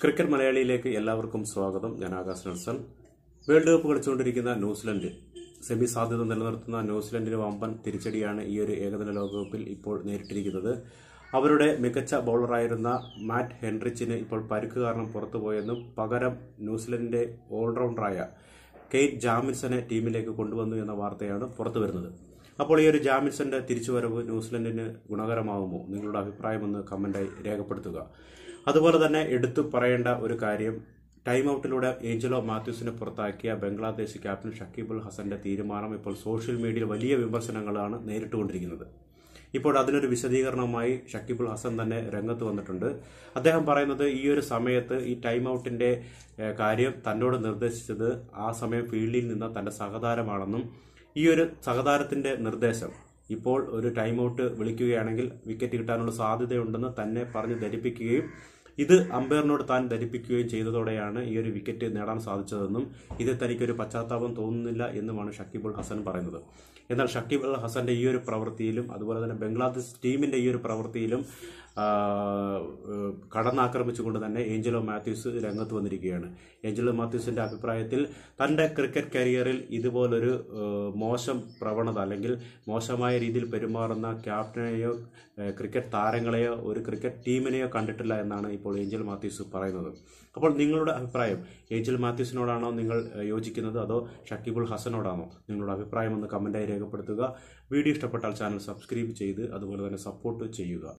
cricket മലയാളിയിലേക്ക് എല്ലാവർക്കും സ്വാഗതം ഞാൻ ആകാശ് നെൽസൺ വേൾഡ് കപ്പ് കളിച്ചുകൊണ്ടിരിക്കുന്ന ന്യൂസിലൻഡ് സെമി സാധ്യത നിലനിർത്തുന്ന ന്യൂസിലൻഡിന് വമ്പൻ തിരിച്ചടിയാണ് ഈ ഒരു ഏകദിന ലോകകപ്പിൽ ഇപ്പോൾ നേരിട്ടിരിക്കുന്നത് അവരുടെ മികച്ച ബൗളറായിരുന്ന മാറ്റ് ഹെൻറിച്ചിന് ഇപ്പോൾ പരുക്ക് കാരണം പുറത്തുപോയെന്നും പകരം ന്യൂസിലൻഡിന്റെ ഓൾറൗണ്ടറായ കെയ്റ്റ് ജാമിൻസനെ ടീമിലേക്ക് കൊണ്ടുവന്നു എന്ന വാർത്തയാണ് പുറത്തു വരുന്നത് അപ്പോൾ ഈ ഒരു ജാമിൻസന്റെ തിരിച്ചുവരവ് ന്യൂസിലൻഡിന് ഗുണകരമാകുമോ നിങ്ങളുടെ അഭിപ്രായമൊന്ന് കമന്റായി രേഖപ്പെടുത്തുക അതുപോലെ തന്നെ എടുത്തു പറയേണ്ട ഒരു കാര്യം ടൈം ഔട്ടിലൂടെ ഏഞ്ചലോ മാത്യൂസിനെ പുറത്താക്കിയ ബംഗ്ലാദേശ് ക്യാപ്റ്റൻ ഷക്കീബുൽ ഹസന്റെ തീരുമാനം ഇപ്പോൾ സോഷ്യൽ മീഡിയയിൽ വലിയ വിമർശനങ്ങളാണ് നേരിട്ടുകൊണ്ടിരിക്കുന്നത് ഇപ്പോൾ അതിനൊരു വിശദീകരണവുമായി ഷക്കീബുൽ ഹസൻ തന്നെ രംഗത്ത് വന്നിട്ടുണ്ട് അദ്ദേഹം പറയുന്നത് ഈ ഒരു സമയത്ത് ഈ ടൈം ഔട്ടിന്റെ ഏഹ്, കാര്യം തന്നോട് നിർദ്ദേശിച്ചത് ആ സമയം ഫീൽഡിൽ നിന്ന തന്റെ സഹതാരമാണെന്നും ഈ ഒരു സഹതാരത്തിന്റെ നിർദ്ദേശം ഇപ്പോൾ ഒരു ടൈം ഔട്ട് വിളിക്കുകയാണെങ്കിൽ വിക്കറ്റ് കിട്ടാനുള്ള സാധ്യതയുണ്ടെന്ന് തന്നെ പറഞ്ഞ് ധരിപ്പിക്കുകയും ഇത് അമ്പയറിനോട് താൻ ധരിപ്പിക്കുകയും ചെയ്തതോടെയാണ് ഈ ഒരു വിക്കറ്റ് നേടാൻ സാധിച്ചതെന്നും ഇത് തനിക്കൊരു പശ്ചാത്താപം തോന്നുന്നില്ല എന്നുമാണ് ഷക്കീബുൽ ഹസൻ പറയുന്നത് എന്നാൽ ഷക്കീബുൽ ഹസന്റെ ഈ ഒരു പ്രവൃത്തിയിലും അതുപോലെ തന്നെ ബംഗ്ലാദേശ് ടീമിന്റെ ഈ ഒരു പ്രവൃത്തിയിലും ആ, ഏഹ്, കടന്നാക്രമിച്ചുകൊണ്ട് തന്നെ ഏഞ്ചലോ മാത്യൂസ് രംഗത്ത് വന്നിരിക്കുകയാണ് ഏഞ്ചലോ മാത്യൂസിന്റെ അഭിപ്രായത്തിൽ തന്റെ ക്രിക്കറ്റ് കരിയറിൽ ഇതുപോലൊരു ഏഹ്, മോശം പ്രവണത അല്ലെങ്കിൽ മോശമായ രീതിയിൽ പെരുമാറുന്ന ക്യാപ്റ്റനെയോ ഏഹ്, ക്രിക്കറ്റ് താരങ്ങളെയോ ഒരു ക്രിക്കറ്റ് ടീമിനെയോ കണ്ടിട്ടില്ല എന്നാണ് ഇപ്പോൾ ഏഞ്ചൽ മാത്യൂസ് പറയുന്നത് അപ്പോൾ നിങ്ങളുടെ അഭിപ്രായം ഏഞ്ചൽ മാത്യൂസിനോടാണോ നിങ്ങൾ ഏഹ്, യോജിക്കുന്നത് അതോ ഷക്കീബുൾ ഹസനോടാണോ നിങ്ങളുടെ അഭിപ്രായം ഒന്ന് കമന്റായി രേഖപ്പെടുത്തുക വീഡിയോ ഇഷ്ടപ്പെട്ടാൽ ചാനൽ സബ്സ്ക്രൈബ് ചെയ്ത് അതുപോലെ തന്നെ സപ്പോർട്ട് ചെയ്യുക